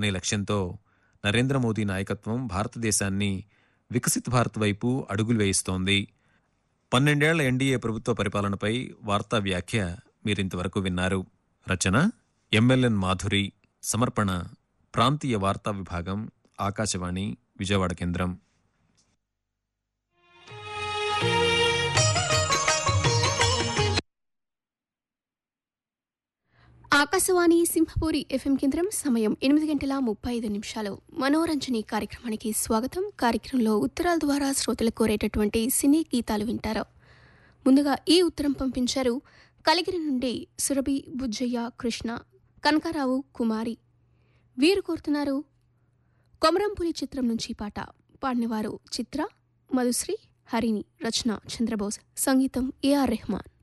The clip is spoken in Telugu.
అనే లక్ష్యంతో నరేంద్ర మోదీ నాయకత్వం భారతదేశాన్ని వికసిత్ భారత్ వైపు అడుగులు వేయిస్తోంది పన్నెండేళ్ల ఎన్డీఏ ప్రభుత్వ పరిపాలనపై వార్తా వ్యాఖ్య మీరింతవరకు విన్నారు రచన ఎంఎల్ఎన్ మాధురి సమర్పణ ప్రాంతీయ వార్తా విభాగం ఆకాశవాణి విజయవాడ కేంద్రం ఆకాశవాణి సింహపూరి ఎఫ్ఎం కేంద్రం సమయం ఎనిమిది గంటల ముప్పై ఐదు నిమిషాలు మనోరంజని కార్యక్రమానికి స్వాగతం కార్యక్రమంలో ఉత్తరాల ద్వారా శ్రోతలు కోరేటటువంటి సినీ గీతాలు వింటారు ముందుగా ఈ ఉత్తరం పంపించారు కలిగిరి నుండి సురభి బుజ్జయ్య కృష్ణ కనకారావు కుమారి వీరు కోరుతున్నారు కొమరంపులి చిత్రం నుంచి ఈ పాట పాడినవారు చిత్ర మధుశ్రీ హరిణి రచన చంద్రబోస్ సంగీతం ఏఆర్ రెహమాన్